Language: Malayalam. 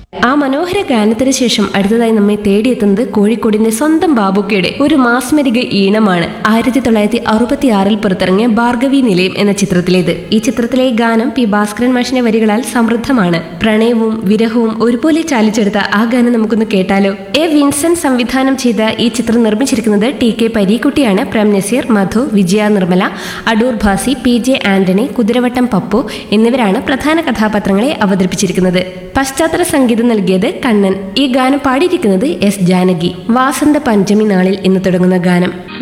ആ മനോഹര ഗാനത്തിന് ശേഷം അടുത്തതായി നമ്മെ തേടിയെത്തുന്നത് കോഴിക്കോടിന്റെ സ്വന്തം ബാബുക്കയുടെ ഒരു മാസ്മരിക ഈണമാണ് ആയിരത്തി തൊള്ളായിരത്തി അറുപത്തി ആറിൽ പുറത്തിറങ്ങിയ ഭാർഗവി നിലയം എന്ന ചിത്രത്തിലേത് ഈ ചിത്രത്തിലെ ഗാനം പി ഭാസ്കരൻ മാഷിന്റെ വരികളാൽ സമൃദ്ധമാണ് പ്രണയവും വിരഹവും ഒരുപോലെ ചാലിച്ചെടുത്ത ആ ഗാനം നമുക്കൊന്ന് കേട്ടാലോ എ വിൻസെന്റ് സംവിധാനം ചെയ്ത ഈ ചിത്രം നിർമ്മിച്ചിരിക്കുന്നത് ടി കെ പരീക്കുട്ടിയാണ് പ്രേം നസീർ മധു വിജയ നിർമ്മല അടൂർ ഭാസി പി ജെ ആന്റണി കുതിരവട്ടം പപ്പു എന്നിവരാണ് പ്രധാന കഥാപാത്രങ്ങളെ അവതരിപ്പിച്ചിരിക്കുന്നത് പശ്ചാത്തല സംഗീതം നൽകിയത് കണ്ണൻ ഈ ഗാനം പാടിയിരിക്കുന്നത് എസ് ജാനകി വാസന്ത പഞ്ചമി നാളിൽ എന്ന് തുടങ്ങുന്ന ഗാനം